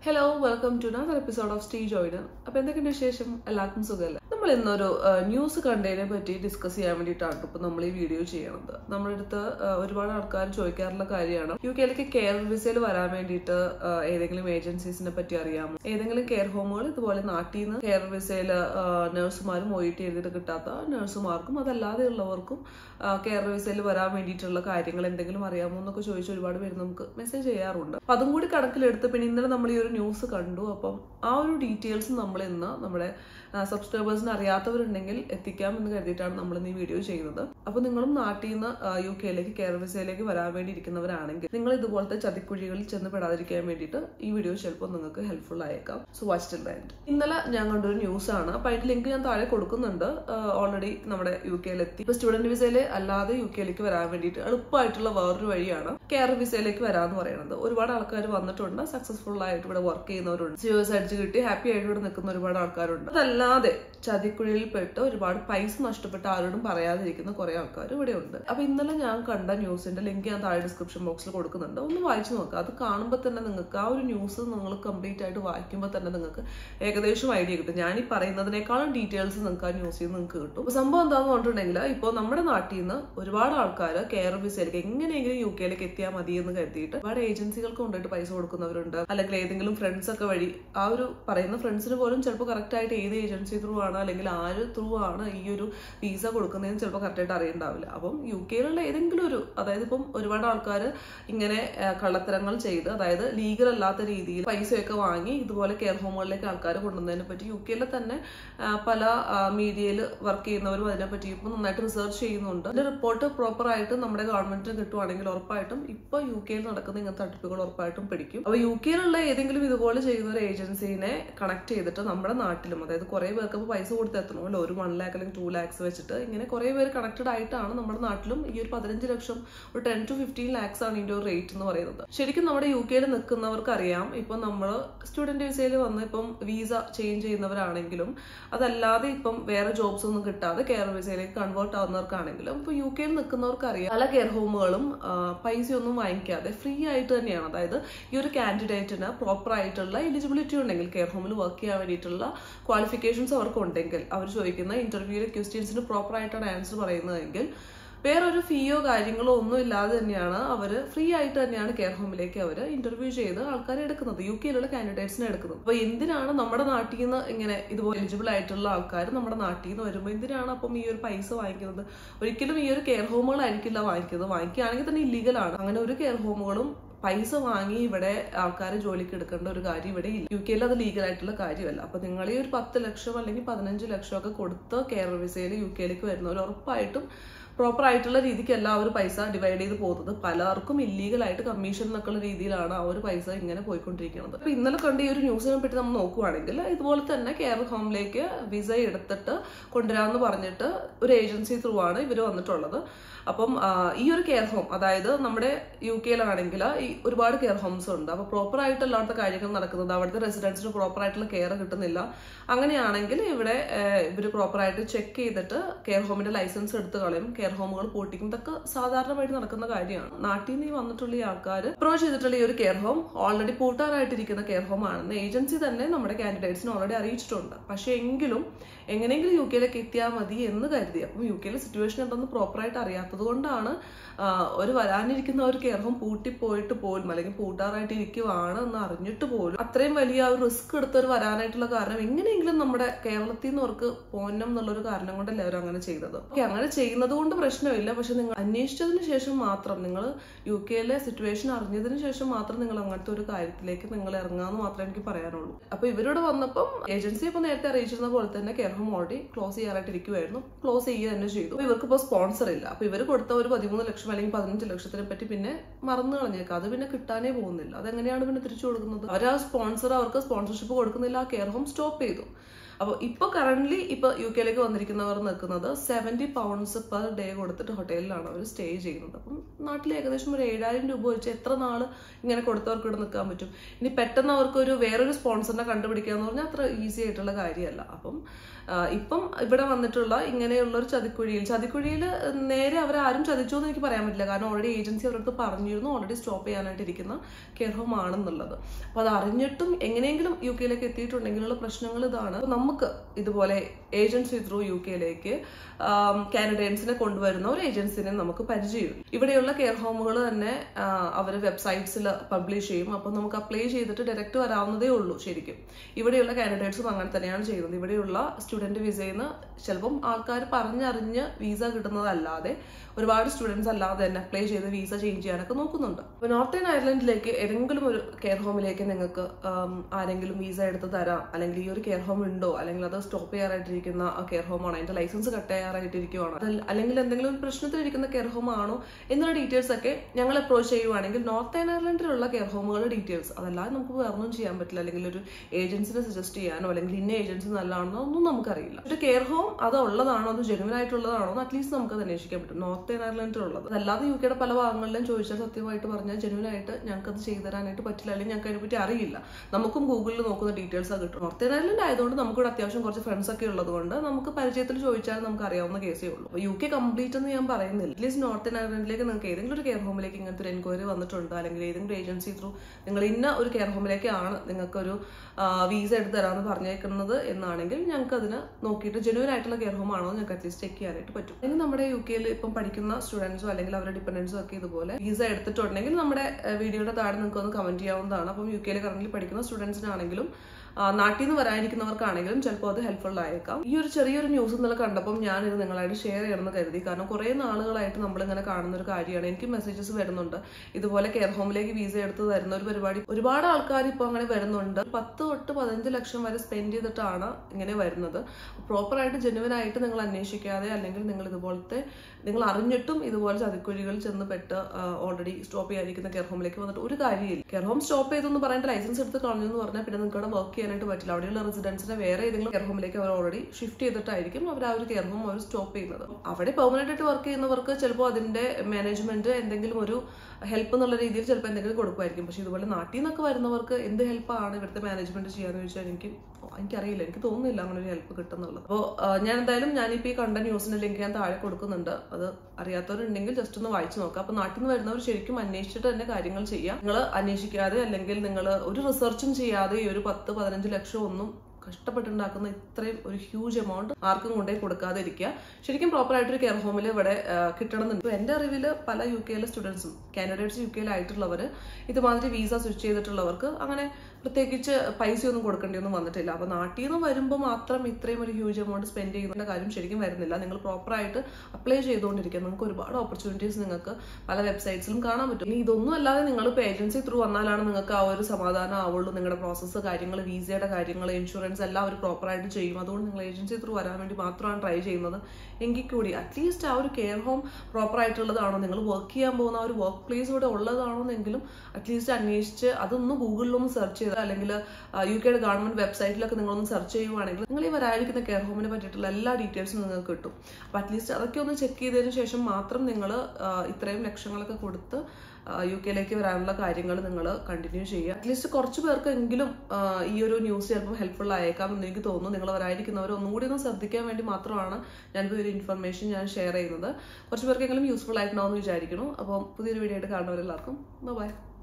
hello welcome to another episode of സ്റ്റീ ജോയിന് അപ്പൊ എന്തൊക്കെയുണ്ട് വിശേഷം എല്ലാവർക്കും സുഖമല്ല നമ്മൾ ഇന്നൊരു ന്യൂസ് കണ്ടതിനെ പറ്റി ഡിസ്കസ് ചെയ്യാൻ വേണ്ടിയിട്ടാണ് ഇപ്പൊ നമ്മൾ ഈ വീഡിയോ ചെയ്യണത് നമ്മുടെ അടുത്ത് ആ, ഒരുപാട് ആൾക്കാർ ചോദിക്കാറുള്ള കാര്യമാണ് യു കെയിലേക്ക് കെയർ വിസയിൽ വരാൻ വേണ്ടിയിട്ട് ആ, ഏതെങ്കിലും ഏജൻസീസിനെ പറ്റി അറിയാമോ ഏതെങ്കിലും കെയർ ഹോമുകൾ ഇതുപോലെ നാട്ടിൽ നിന്ന് കെയർ വിസയിൽ നഴ്സുമാരും ഒ ടി എഴുതിയിട്ട് കിട്ടാത്ത നഴ്സുമാർക്കും അതല്ലാതെ ഉള്ളവർക്കും കെയർ വിസയിൽ വരാൻ വേണ്ടിയിട്ടുള്ള കാര്യങ്ങൾ എന്തെങ്കിലും അറിയാമോ എന്നൊക്കെ ചോദിച്ച് ഒരുപാട് പേര് നമുക്ക് മെസ്സേജ് ചെയ്യാറുണ്ട് അപ്പൊ അതും കൂടി കണക്കിലെടുത്ത് പിന്നെ ഇന്നലെ നമ്മൾ ഈ ഒരു ന്യൂസ് കണ്ടു അപ്പം ആ ഒരു ഡീറ്റെയിൽസ് നമ്മൾ ഇന്ന് നമ്മുടെ സബ്സ്ക്രൈബേഴ്സിന് അറിയാത്തവരുണ്ടെങ്കിൽ എത്തിക്കാം എന്ന് കരുതിയിട്ടാണ് നമ്മൾ ഇന്ന് ഈ വീഡിയോ ചെയ്യുന്നത് അപ്പൊ നിങ്ങളും നാട്ടിൽ നിന്ന് യു കെയിലേക്ക് കെയർ വിസയിലേക്ക് വരാൻ വേണ്ടി ഇരിക്കുന്നവരാണെങ്കിൽ നിങ്ങൾ ഇതുപോലത്തെ ചതിക്കുഴികളിൽ ചെന്ന് പെടാതിരിക്കാൻ വേണ്ടിയിട്ട് ഈ വീഡിയോ ചിലപ്പോൾ നിങ്ങൾക്ക് ഹെൽപ്ഫുൾ ആയേക്കാം സോ വാച്ച് ടിൽ ദാൻഡ് ഇന്നലെ ഞാൻ കണ്ടൊരു ന്യൂസ് ആണ് അപ്പൊ അതിന്റെ ലിങ്ക് ഞാൻ താഴെ കൊടുക്കുന്നുണ്ട് ഓൾറെഡി നമ്മുടെ യു കെയിലെത്തി ഇപ്പൊ സ്റ്റുഡന്റ് വിസയിൽ അല്ലാതെ യു കെയിലേക്ക് വരാൻ വേണ്ടിയിട്ട് എളുപ്പമായിട്ടുള്ള വേറൊരു വഴിയാണ് കെയർ വിസയിലേക്ക് വരാന്ന് പറയുന്നത് ഒരുപാട് ആൾക്കാർ വന്നിട്ടുണ്ട് സക്സസ്ഫുൾ ആയിട്ട് ഇവിടെ വർക്ക് ചെയ്യുന്നവരുണ്ട് സിയോസ് അടിച്ച് കിട്ടി ഹാപ്പി ആയിട്ട് ഇവിടെ നിൽക്കുന്ന ഒരുപാട് ആൾക്കാരുണ്ട് അതല്ലാതെ ചതിക്കുഴിയിൽ പെട്ട് ഒരുപാട് പൈസ നഷ്ടപ്പെട്ട് ആരോടും പറയാതിരിക്കുന്ന കുറെ ആൾക്കാർ ഇവിടെ ഉണ്ട് അപ്പൊ ഇന്നലെ ഞാൻ കണ്ട ന്യൂസിന്റെ ലിങ്ക് ഞാൻ താഴെ ഡിസ്ക്രിപ്ഷൻ ബോക്സിൽ കൊടുക്കുന്നുണ്ട് ഒന്ന് വായിച്ചു നോക്കുക അത് കാണുമ്പോൾ തന്നെ നിങ്ങൾക്ക് ആ ഒരു ന്യൂസ് നിങ്ങൾ കംപ്ലീറ്റ് ആയിട്ട് വായിക്കുമ്പോൾ തന്നെ നിങ്ങൾക്ക് ഏകദേശം ഐഡിയ കിട്ടും ഞാൻ ഈ പറയുന്നതിനേക്കാളും ഡീറ്റെയിൽസ് നിങ്ങൾക്ക് ആ ന്യൂസിൽ നിന്ന് നിങ്ങൾക്ക് കിട്ടും അപ്പൊ സംഭവം എന്താന്ന് പറഞ്ഞിട്ടുണ്ടെങ്കിൽ ഇപ്പോൾ നമ്മുടെ നാട്ടിൽ നിന്ന് ഒരുപാട് ആൾക്കാർ കെയർ വിസയിലേക്ക് എങ്ങനെയെങ്കിലും യു കെയിലേക്ക് എത്തിയാൽ മതി എന്ന് കരുതിയിട്ട് ഒരുപാട് ഏജൻസികൾക്ക് കൊണ്ടുപോയിട്ട് പൈസ കൊടുക്കുന്നവരുണ്ട് അല്ലെങ്കിൽ ഏതെങ്കിലും ഫ്രണ്ട്സ് ഒക്കെ വഴി ആ ഒരു പറയുന്ന ഫ്രണ്ട്സിന് പോലും ചിലപ്പോൾ കറക്റ്റ് ആയിട്ട് ഏത് ഏജൻസി ത്രൂ ആണ് അല്ലെങ്കിൽ ആര് ത്രൂ ആണ് ഈ ഒരു വിസ കൊടുക്കുന്നതെന്ന് ചിലപ്പോൾ കറക്റ്റായിട്ട് അറിയണ്ടാവില്ല അപ്പം യു കെയിലുള്ള ഏതെങ്കിലും ഒരു അതായത് ഇപ്പം ഒരുപാട് ആൾക്കാർ ഇങ്ങനെ ആ, കള്ളത്തരങ്ങൾ ചെയ്ത് അതായത് ലീഗൽ അല്ലാത്ത രീതിയിൽ പൈസയൊക്കെ വാങ്ങി ഇതുപോലെ കെയർ ഹോമുകളിലേക്ക് ആൾക്കാർ കൊണ്ടുവന്നതിനെ പറ്റി യു കെയിലെ തന്നെ ആ, പല മീഡിയയിൽ വർക്ക് ചെയ്യുന്നവരും അതിനെപ്പറ്റി ഇപ്പം നന്നായിട്ട് റിസർച്ച് ചെയ്യുന്നുണ്ട് അതിന്റെ റിപ്പോർട്ട് പ്രോപ്പർ ആയിട്ട് നമ്മുടെ ഗവൺമെന്റിന് കിട്ടുവാണെങ്കിൽ ഉറപ്പായിട്ടും ഇപ്പൊ യു കെയിൽ നടക്കുന്ന ഇങ്ങനത്തെ തട്ടിപ്പുകൾ ഉറപ്പായിട്ടും പിടിക്കും അപ്പൊ യു കെയിലുള്ള ഏതെങ്കിലും ഇതുപോലെ ചെയ്യുന്ന ഒരു ഏജൻസിനെ കണക്ട് ചെയ്തിട്ട് നമ്മുടെ നാട്ടിലും അതായത് കുറെ പേർക്ക് ഇപ്പൊ പൈസ കൊടുത്ത് എത്തണമല്ലോ ഒരു വൺ ലാക്ക് അല്ലെങ്കിൽ ടു ലാക്സ് വെച്ചിട്ട് ഇങ്ങനെ കുറെ പേര് കണക്റ്റഡ് ആയിട്ടാണ് നമ്മുടെ നാട്ടിലും ഈ ഒരു പതിനഞ്ച് ലക്ഷം ഒരു ടെൻ ടു ഫിഫ്റ്റീൻ ലാക്സ് ആണ് ഇതിന്റെ ഒരു റേറ്റ് എന്ന് പറയുന്നത് ശരിക്കും നമ്മുടെ യു കെയിൽ നിൽക്കുന്നവർക്ക് അറിയാം ഇപ്പൊ നമ്മൾ സ്റ്റുഡന്റ് വിസയിൽ വന്ന് ഇപ്പം വീസ ചേഞ്ച് ചെയ്യുന്നവരാണെങ്കിലും അതല്ലാതെ ഇപ്പം വേറെ ജോബ്സ് ഒന്നും കിട്ടാതെ കെയർ വിസയിലേക്ക് കൺവേർട്ട് ആവുന്നവർക്കാണെങ്കിലും ഇപ്പൊ യു കെയിൽ നിൽക്കുന്നവർക്ക് അറിയാം പല കെയർ ഹോമുകളും പൈസയൊന്നും വാങ്ങിക്കാതെ ഫ്രീ ആയിട്ട് തന്നെയാണ് അതായത് ഈ ഒരു കാൻഡിഡേറ്റിന് പ്രോപ്പർ ആയിട്ടുള്ള എലിജിബിലിറ്റി ഉണ്ടെങ്കിൽ കെയർ ഹോമിൽ വർക്ക് ചെയ്യാൻ വേണ്ടിയിട്ടുള്ള ക്വാളിഫിക്കേഷൻസ് അവർക്ക് ഉണ്ടെങ്കിൽ അവർ ചോദിക്കുന്ന ഇന്റർവ്യൂവിലെ ക്വസ്റ്റ്യൻസിന് പ്രോപ്പർ ആയിട്ടാണ് ആൻസർ പറയുന്നതെങ്കിൽ വേറൊരു ഫീയോ കാര്യങ്ങളോ ഒന്നും ഇല്ലാതെ തന്നെയാണ് അവർ ഫ്രീ ആയിട്ട് തന്നെയാണ് കെയർ ഹോമിലേക്ക് അവർ ഇന്റർവ്യൂ ചെയ്ത് ആൾക്കാരെ എടുക്കുന്നത് യു കെയിലുള്ള കാൻഡിഡേറ്റ്സിനെ എടുക്കുന്നത് അപ്പൊ എന്തിനാണ് നമ്മുടെ നാട്ടിൽ നിന്ന് ഇങ്ങനെ ഇതുപോലെ എലിജിബിൾ ആയിട്ടുള്ള ആൾക്കാർ നമ്മുടെ നാട്ടിൽ നിന്ന് വരുമ്പോൾ എന്തിനാണ് അപ്പം ഈ ഒരു പൈസ വാങ്ങിക്കുന്നത് ഒരിക്കലും ഈ ഒരു കെയർ ഹോമുകളായിരിക്കില്ല വാങ്ങിക്കുന്നത് വാങ്ങിക്കുകയാണെങ്കിൽ തന്നെ ഇല്ലീഗലാണ് അങ്ങനെ ഒരു കെയർ ഹോമുകളും പൈസ വാങ്ങി ഇവിടെ ആൾക്കാരെ ജോലിക്ക് എടുക്കേണ്ട ഒരു കാര്യം ഇവിടെ ഇല്ല യു കെയിൽ അത് ലീഗൽ ആയിട്ടുള്ള കാര്യമല്ല അപ്പൊ നിങ്ങൾ ഈ ഒരു പത്ത് ലക്ഷം അല്ലെങ്കിൽ പതിനഞ്ച് ലക്ഷം ഒക്കെ കൊടുത്ത് കെയർ വിസയിൽ യു കെയിലേക്ക് വരുന്നവർ ഉറപ്പായിട്ടും പ്രോപ്പർ ആയിട്ടുള്ള രീതിക്കല്ല ആ ഒരു പൈസ ഡിവൈഡ് ചെയ്ത് പോകുന്നത് പലർക്കും ഇല്ലീഗൽ ആയിട്ട് കമ്മീഷൻ എന്നൊക്കെയുള്ള രീതിയിലാണ് ആ ഒരു പൈസ ഇങ്ങനെ പോയിക്കൊണ്ടിരിക്കുന്നത് അപ്പൊ ഇന്നലെ കണ്ട ഈ ഒരു ന്യൂസിനെ പറ്റി നമ്മൾ നോക്കുവാണെങ്കിൽ ഇതുപോലെ തന്നെ കെയർ ഹോമിലേക്ക് വിസ എടുത്തിട്ട് കൊണ്ടുവരാമെന്ന് പറഞ്ഞിട്ട് ഒരു ഏജൻസി ത്രൂ ആണ് ഇവർ വന്നിട്ടുള്ളത് അപ്പം ആ, ഈ ഒരു കെയർ ഹോം അതായത് നമ്മുടെ യു കെയിലാണെങ്കിൽ ഈ ഒരുപാട് കെയർ ഹോംസ് ഉണ്ട് അപ്പൊ പ്രോപ്പർ ആയിട്ട് അല്ലാത്ത കാര്യങ്ങൾ നടക്കുന്നത് അവിടുത്തെ റെസിഡൻസിന് പ്രോപ്പർ ആയിട്ടുള്ള കെയർ കിട്ടുന്നില്ല അങ്ങനെയാണെങ്കിൽ ഇവിടെ ഇവർ പ്രോപ്പർ ആയിട്ട് ചെക്ക് ചെയ്തിട്ട് കെയർ ഹോമിന്റെ ലൈസൻസ് എടുത്ത് കളയും കെയർ ഹോമുകൾ പൂട്ടിക്കും ഇതൊക്കെ സാധാരണമായിട്ട് നടക്കുന്ന കാര്യമാണ് നാട്ടിൽ നിന്ന് ഈ വന്നിട്ടുള്ള ഈ ആൾക്കാർ അപ്രോച്ച് ചെയ്തിട്ടുള്ള ഈ ഒരു കെയർ ഹോം ഓൾറെഡി പൂട്ടാറായിട്ടിരിക്കുന്ന കെയർ ഹോം ആണെന്ന് ഏജൻസി തന്നെ നമ്മുടെ കാൻഡിഡേറ്റ്സിന് ഓൾറെഡി അറിയിച്ചിട്ടുണ്ട് പക്ഷെ എങ്കിലും എങ്ങനെയെങ്കിലും യു കെയിലേക്ക് എത്തിയാൽ മതി എന്ന് കരുതി അപ്പം യു കെയിലെ സിറ്റുവേഷൻ എന്തെന്ന് പ്രോപ്പറായിട്ട് അറിയാത്തത് കൊണ്ടാണ് ആ, ഒരു വരാനിരിക്കുന്ന ഒരു കെയർ ഹോം പൂട്ടിപ്പോയിട്ട് പോലും അല്ലെങ്കിൽ പൂട്ടാറായിട്ട് ഇരിക്കുവാണ് എന്ന് അറിഞ്ഞിട്ട് പോലും അത്രയും വലിയ ഒരു റിസ്ക് എടുത്തൊരു വരാനായിട്ടുള്ള കാരണം എങ്ങനെയെങ്കിലും നമ്മുടെ കേരളത്തിൽ നിന്ന് അവർക്ക് പോന്നം എന്നുള്ളൊരു കാരണം കൊണ്ടല്ലേ അവർ അങ്ങനെ ചെയ്തത് ഓക്കെ അങ്ങനെ ചെയ്യുന്നത് കൊണ്ട് പ്രശ്നമില്ല പക്ഷെ നിങ്ങൾ അന്വേഷിച്ചതിന് ശേഷം മാത്രം നിങ്ങൾ യു കെയിലെ സിറ്റുവേഷൻ അറിഞ്ഞതിന് ശേഷം മാത്രം നിങ്ങൾ അങ്ങനത്തെ ഒരു കാര്യത്തിലേക്ക് നിങ്ങൾ ഇറങ്ങാന്ന് മാത്രമേ എനിക്ക് പറയാനുള്ളൂ അപ്പൊ ഇവരോട് വന്നപ്പം ഏജൻസി ഇപ്പൊ നേരത്തെ അറിയിച്ചിരുന്ന പോലെ തന്നെ കെയർ ഹോം ഓൾറെഡി ക്ലോസ് ചെയ്യാനായിട്ട് ഇരിക്കുമായിരുന്നു ക്ലോസ് ചെയ്യുക തന്നെ ചെയ്തു അപ്പൊ ഇവർക്ക് ഇപ്പോൾ സ്പോൺസർ ഇല്ല അപ്പൊ ഇവർ കൊടുത്ത ഒരു പതിമൂന്ന് ലക്ഷം അല്ലെങ്കിൽ പതിനഞ്ച് ലക്ഷത്തിനെ പറ്റി പിന്നെ മറന്നു കളഞ്ഞേക്കാം അത് പിന്നെ കിട്ടാനേ പോകുന്നില്ല അതെങ്ങനെയാണ് പിന്നെ തിരിച്ചു കൊടുക്കുന്നത് അവർ ആ സ്പോൺസർ അവർക്ക് സ്പോൺസർഷിപ്പ് കൊടുക്കുന്നില്ല ആ കെയർ ഹോം സ്റ്റോപ്പ് ചെയ്തു അപ്പോൾ ഇപ്പോൾ കറന്റ് ഇപ്പോൾ യു കെയിലേക്ക് വന്നിരിക്കുന്നവർ നിൽക്കുന്നത് സെവൻറ്റി പൗണ്ട്സ് പെർ ഡേ കൊടുത്തിട്ട് ഹോട്ടലിലാണ് അവർ സ്റ്റേ ചെയ്യുന്നത് അപ്പം നാട്ടിൽ ഏകദേശം ഒരു ഏഴായിരം രൂപ വെച്ച് എത്ര നാൾ ഇങ്ങനെ കൊടുത്തവർക്ക് ഇവിടെ നിൽക്കാൻ പറ്റും ഇനി പെട്ടെന്ന് അവർക്ക് ഒരു വേറൊരു സ്പോൺസറിനെ കണ്ടുപിടിക്കുക എന്ന് പറഞ്ഞാൽ അത്ര ഈസി ആയിട്ടുള്ള കാര്യമല്ല അപ്പം ആ, ഇപ്പം ഇവിടെ വന്നിട്ടുള്ള ഇങ്ങനെയുള്ള ഒരു ചതിക്കുഴിയിൽ ചതിക്കുഴിയിൽ നേരെ അവർ ആരും ചതിച്ചു എന്ന് എനിക്ക് പറയാൻ പറ്റില്ല കാരണം ഓൾറെഡി ഏജൻസി അവരടുത്ത് പറഞ്ഞിരുന്നു ഓൾറെഡി സ്റ്റോപ്പ് ചെയ്യാനായിട്ട് ഇരിക്കുന്ന കെയർ ഹോം ആണെന്നുള്ളത് അപ്പോൾ അത് അറിഞ്ഞിട്ടും എങ്ങനെയെങ്കിലും യു കെയിലേക്ക് എത്തിയിട്ടുണ്ടെങ്കിലുള്ള പ്രശ്നങ്ങൾ ഇതാണ് അപ്പൊ നമുക്ക് ഇതുപോലെ ഏജൻസി ത്രൂ യു കെയിലേക്ക് കാനഡേൻസിനെ കൊണ്ടുവരുന്ന ഒരു ഏജൻസിനെ നമുക്ക് പരിചയമില്ല ഇവിടെയുള്ള കെയർ ഹോമുകൾ തന്നെ അവർ വെബ്സൈറ്റ്സിൽ പബ്ലിഷ് ചെയ്യും അപ്പോൾ നമുക്ക് അപ്ലൈ ചെയ്തിട്ട് ഡയറക്റ്റ് വരാവുന്നതേ ഉള്ളൂ ശരിക്കും ഇവിടെയുള്ള കാൻഡിഡേറ്റ്സും അങ്ങനെ തന്നെയാണ് ചെയ്യുന്നത് ഇവിടെയുള്ള സ്റ്റുഡന്റ് വിസയിൽ നിന്ന് ചിലപ്പം ആൾക്കാർ പറഞ്ഞറിഞ്ഞ് വിസ കിട്ടുന്നതല്ലാതെ ഒരുപാട് സ്റ്റുഡൻസ് അല്ലാതെ തന്നെ അപ്ലൈ ചെയ്ത് വിസ ചേഞ്ച് ചെയ്യാനൊക്കെ നോക്കുന്നുണ്ട് അപ്പോൾ നോർത്തേൺ അയർലൻഡിലേക്ക് ഏതെങ്കിലും ഒരു കെയർ ഹോമിലേക്ക് നിങ്ങൾക്ക് ആം, ആരെങ്കിലും വിസ എടുത്ത് തരാം അല്ലെങ്കിൽ ഈ ഒരു കെയർ ഹോം ഉണ്ടോ അല്ലെങ്കിൽ അത് സ്റ്റോപ്പ് ചെയ്യാറായിട്ടിരിക്കുന്ന കെയർ ഹോം ആണോ അതിന്റെ ലൈസൻസ് കട്ട് ചെയ്യാറായിട്ടിരിക്കുവാണോ അതല്ല- അല്ലെങ്കിൽ എന്തെങ്കിലും ഒരു പ്രശ്നത്തിലിരിക്കുന്ന കെയർ ഹോം ആണോ എന്നുള്ള ഡീറ്റെയിൽസ് ഒക്കെ ഞങ്ങൾ അപ്രോച്ച് ചെയ്യുവാണെങ്കിൽ നോർത്തേൺ അയർലൻഡിലുള്ള കെയർ ഹോമുകളുടെ ഡീറ്റെയിൽസ് അതല്ലാതെ നമുക്ക് വേറൊന്നും ചെയ്യാൻ പറ്റില്ല അല്ലെങ്കിൽ ഒരു ഏജൻസിനെ സജസ്റ്റ് ചെയ്യാനോ അല്ലെങ്കിൽ ഇന്ന ഏജൻസി നല്ലതാണോ ഒന്നും നമുക്കറിയില്ല ഒരു കെയർ ഹോം അത് ഉള്ളതാണോ അത് ജെനുവൻ ആയിട്ടുള്ളതാണോ എന്ന് അറ്റ്ലീസ്റ്റ് നമുക്ക് അത് അന്വേഷിക്കാൻ പറ്റും നോർത്തേൺ അയർലൻഡിലുള്ളത് അതല്ലാതെ യു കെയുടെ പല ഭാഗങ്ങളിലും ചോദിച്ചാൽ സത്യമായിട്ട് പറഞ്ഞാൽ ജെനുവൻ ആയിട്ട് ഞങ്ങൾക്ക് അത് ചെയ്തു തരാനായിട്ട് പറ്റില്ല അല്ലെങ്കിൽ ഞങ്ങൾക്ക് അതിനെപ്പറ്റി അറിയില്ല നമുക്കും ഗൂഗിളിൽ നോക്കുന്ന ഡീറ്റെയിൽസ് ഒക്കെ കിട്ടും നോർത്തേൺ അയർലൻഡ് ആയതുകൊണ്ട് നമുക്കിവിടെ അത്യാവശ്യം കുറച്ച് ഫ്രണ്ട്സ് ഒക്കെ ഉള്ളത് കൊണ്ട് നമുക്ക് പരിചയത്തിൽ ചോദിച്ചാൽ നമുക്ക് അറിയാവുന്ന കേസേ ഉള്ളൂ അപ്പോൾ യു കെ കംപ്ലീറ്റ് എന്ന് ഞാൻ പറയുന്നില്ല അറ്റ്ലീസ്റ്റ് നോർത്തേൺ അയർലൻഡിലേക്ക് നിങ്ങൾക്ക് ഏതെങ്കിലും ഒരു കെയർ ഹോമിലേക്ക് ഇങ്ങനത്തെ ഒരു എൻക്വയറി വന്നിട്ടുണ്ട് അല്ലെങ്കിൽ ഏതെങ്കിലും ഏജൻസി ത്രൂ നിങ്ങൾ ഇന്ന ഒരു കെയർ ഹോമിലേക്കാണ് നിങ്ങൾക്കൊരു വീസ എടുത്ത് തരാമെന്ന് പറഞ്ഞേക്കുന്നത് എന്നാണെങ്കിൽ ഞങ്ങൾക്ക് അതിന് നോക്കിയിട്ട് ജെനുവൻ ആയിട്ടുള്ള കെയർ ഹോം ആണോ എന്ന് ഞങ്ങൾക്ക് അറ്റ്ലീസ്റ്റ് ചെക്ക് ചെയ്യാനായിട്ട് പറ്റും അല്ലെങ്കിൽ നമ്മുടെ യു കെയിൽ ഇപ്പം പഠിക്കുന്ന സ്റ്റുഡൻസോ അല്ലെങ്കിൽ അവരുടെ ഡിപ്പെൻഡൻസോ ഒക്കെ ഇതുപോലെ വീസ എടുത്തിട്ടുണ്ടെങ്കിൽ നമ്മുടെ വീഡിയോയുടെ താഴെ നിങ്ങൾക്ക് ഒന്ന് കമന്റ് ചെയ്യാവുന്നതാണ് അപ്പം യു കെയിൽ കറന്റ് പഠിക്കുന്ന സ്റ്റുഡൻസിനാണെങ്കിലും ആ, നാട്ടിൽ നിന്ന് വരാനിരിക്കുന്നവർക്കാണെങ്കിലും ചിലപ്പോൾ അത് ഹെൽപ്ഫുൾ ആയേക്കാം ഈ ഒരു ചെറിയൊരു ന്യൂസ് ഇന്നലെ കണ്ടപ്പം ഞാൻ ഇത് നിങ്ങളായിട്ട് ഷെയർ ചെയ്യണമെന്ന് കരുതി കാരണം കുറേ നാളുകളായിട്ട് നമ്മളിങ്ങനെ കാണുന്ന ഒരു കാര്യമാണ് എനിക്ക് മെസ്സേജസ് വരുന്നുണ്ട് ഇതുപോലെ കെയർ ഹോമിലേക്ക് വീസ എടുത്ത് തരുന്ന ഒരു പരിപാടി ഒരുപാട് ആൾക്കാർ ഇപ്പോൾ അങ്ങനെ വരുന്നുണ്ട് പത്ത് തൊട്ട് പതിനഞ്ച് ലക്ഷം വരെ സ്പെൻഡ് ചെയ്തിട്ടാണ് ഇങ്ങനെ വരുന്നത് പ്രോപ്പറായിട്ട് ജെനുവൻ ആയിട്ട് നിങ്ങൾ അന്വേഷിക്കാതെ അല്ലെങ്കിൽ നിങ്ങൾ ഇതുപോലത്തെ നിങ്ങൾ അറിഞ്ഞിട്ടും ഇതുപോലെ ചതിക്കുഴികളിൽ ചെന്ന് പെട്ട് ഓൾറെഡി സ്റ്റോപ്പ് ചെയ്യാതിരിക്കുന്ന കെയർ ഹോമിലേക്ക് വന്നിട്ട് ഒരു കാര്യമില്ല കെയർ ഹോം സ്റ്റോപ്പ് ചെയ്തെന്ന് പറഞ്ഞിട്ട് ലൈസൻസ് എടുത്ത് കളഞ്ഞു എന്ന് പറഞ്ഞാൽ പിന്നെ നിങ്ങൾക്ക് അവിടെ വർക്ക് ചെയ്യാനായിട്ട് പറ്റില്ല അവിടെയുള്ള റെസിഡൻസിനെ വേറെ ഏതെങ്കിലും കെയർ ഹോമിലേക്ക് അവർ ഓൾറെഡി ഷിഫ്റ്റ് ചെയ്തിട്ടായിരിക്കും അവർ ആ ഒരു കെയർ ഹോം അവർ സ്റ്റോപ്പ് ചെയ്യുന്നത് അവിടെ പെർമനന്റ് ആയിട്ട് വർക്ക് ചെയ്യുന്നവർക്ക് ചിലപ്പോൾ അതിന്റെ മാനേജ്മെന്റ് എന്തെങ്കിലും ഒരു ഹെൽപ്പ് എന്നുള്ള രീതിയിൽ ചിലപ്പോൾ എന്തെങ്കിലും കൊടുക്കുമായിരിക്കും പക്ഷെ ഇതുപോലെ നാട്ടിൽ നിന്നൊക്കെ വരുന്നവർക്ക് എന്ത് ഹെൽപ്പാണ് ഇവിടുത്തെ മാനേജ്മെന്റ് ചെയ്യാന്ന് ചോദിച്ചാൽ എനിക്ക് എനിക്കറിയില്ല എനിക്ക് തോന്നുന്നില്ല അങ്ങനെ ഒരു ഹെൽപ്പ് കിട്ടുന്നുള്ളത് അപ്പോൾ ഞാൻ എന്തായാലും ഞാനിപ്പോൾ ഈ കണ്ട ന്യൂസിന്റെ ലിങ്ക് ഞാൻ താഴെ കൊടുക്കുന്നുണ്ട് അത് അറിയാത്തവരുണ്ടെങ്കിൽ ജസ്റ്റ് ഒന്ന് വായിച്ചു നോക്കാം അപ്പോൾ നാട്ടിൽ നിന്ന് വരുന്നവർ ശരിക്കും അന്വേഷിച്ചിട്ട് തന്നെ കാര്യങ്ങൾ ചെയ്യാം നിങ്ങൾ അന്വേഷിക്കാതെ അല്ലെങ്കിൽ നിങ്ങൾ ഒരു റിസർച്ചും ചെയ്യാതെ ഈ ഒരു പത്ത് പതിനഞ്ച് ലക്ഷം ഒന്നും കഷ്ടപ്പെട്ടുണ്ടാക്കുന്ന ഇത്രയും ഒരു ഹ്യൂജ് എമൗണ്ട് ആർക്കും കൊണ്ടേ കൊടുക്കാതെ ഇരിക്കുക ശരിക്കും പ്രോപ്പർ ആയിട്ടൊരു കെയർ ഹോമിൽ ഇവിടെ ആ, കിട്ടണമെന്നുണ്ട് ഇപ്പൊ എന്റെ അറിവിൽ പല യു കെയിലെ സ്റ്റുഡൻസും കാൻഡിഡേറ്റ്സ് യു കെയിലായിട്ടുള്ളവർ ഇതുമാതിരി വീസ സ്വിച്ച് ചെയ്തിട്ടുള്ളവർക്ക് അങ്ങനെ പ്രത്യേകിച്ച് പൈസയൊന്നും കൊടുക്കേണ്ടിയൊന്നും വന്നിട്ടില്ല അപ്പൊ നാട്ടിൽ നിന്ന് വരുമ്പോൾ മാത്രം ഇത്രയും ഒരു ഹ്യൂജ് എമൗണ്ട് സ്പെൻഡ് ചെയ്യുന്ന കാര്യം ശരിക്കും വരുന്നില്ല നിങ്ങൾ പ്രോപ്പറായിട്ട് അപ്ലൈ ചെയ്തുകൊണ്ടിരിക്കുക നിങ്ങൾക്ക് ഒരുപാട് ഓപ്പർച്യൂണിറ്റീസ് നിങ്ങൾക്ക് പല വെബ്സൈറ്റ്സിലും കാണാൻ പറ്റും ഇനി ഇതൊന്നും അല്ലാതെ നിങ്ങൾ ഇപ്പോൾ ഏജൻസി ത്രൂ വന്നാലാണ് നിങ്ങൾക്ക് ആ ഒരു സമാധാനം ആവുള്ളൂ നിങ്ങളുടെ പ്രോസസ്സ് കാര്യങ്ങൾ വീസയുടെ കാര്യങ്ങൾ ഇൻഷുറൻസ് എല്ലാം അവർ പ്രോപ്പറായിട്ട് ചെയ്യും അതുകൊണ്ട് നിങ്ങൾ ഏജൻസി ത്രൂ വരാൻ വേണ്ടി മാത്രമാണ് ട്രൈ ചെയ്യുന്നത് എങ്കിൽ കൂടി അറ്റ്ലീസ്റ്റ് ആ ഒരു കെയർ ഹോം പ്രോപ്പർ ആയിട്ടുള്ളതാണോ നിങ്ങൾ വർക്ക് ചെയ്യാൻ പോകുന്ന ആ ഒരു വർക്ക് പ്ലേസ് ഇവിടെ ഉള്ളതാണോ എന്നെങ്കിലും അറ്റ്ലീസ്റ്റ് അന്വേഷിച്ച് അതൊന്ന് ഗൂഗിളിലൊന്ന് സെർച്ച് ചെയ്ത് അല്ലെങ്കിൽ യു കെയുടെ ഗവൺമെന്റ് വെബ്സൈറ്റിലൊക്കെ നിങ്ങളൊന്ന് സെർച്ച് ചെയ്യുവാണെങ്കിൽ നിങ്ങൾ ഈ വരാനിരിക്കുന്ന കെയർ ഹോമിനെ പറ്റിയിട്ടുള്ള എല്ലാ ഡീറ്റെയിൽസും നിങ്ങൾക്ക് കിട്ടും അപ്പോൾ അറ്റ്ലീസ്റ്റ് അതൊക്കെ ഒന്ന് ചെക്ക് ചെയ്തതിന് ശേഷം മാത്രം നിങ്ങൾ ഇത്രയും ലക്ഷങ്ങളൊക്കെ കൊടുത്ത് യു കെയിലേക്ക് വരാനുള്ള കാര്യങ്ങൾ നിങ്ങൾ കണ്ടിന്യൂ ചെയ്യുക അറ്റ്ലീസ്റ്റ് കുറച്ച് പേർക്കെങ്കിലും ആ, ഈ ഒരു ന്യൂസ് ചിലപ്പോൾ ഹെൽപ്ഫുൾ ആയേക്കാം എന്ന് എനിക്ക് തോന്നുന്നു നിങ്ങൾ വരാതിരിക്കുന്നവർ ഒന്നും കൂടി ഒന്ന് ശ്രദ്ധിക്കാൻ വേണ്ടി മാത്രമാണ് ഞാനിപ്പോൾ ഒരു ഇൻഫർമേഷൻ ഞാൻ ഷെയർ ചെയ്യുന്നത് കുറച്ച് പേർക്കെങ്കിലും യൂസ്ഫുൾ ആയിട്ടുണ്ടാവും എന്ന് വിചാരിക്കുന്നു അപ്പോൾ പുതിയൊരു വീഡിയോ ആയിട്ട് കാണുന്നവരെല്ലാവർക്കും ബൈ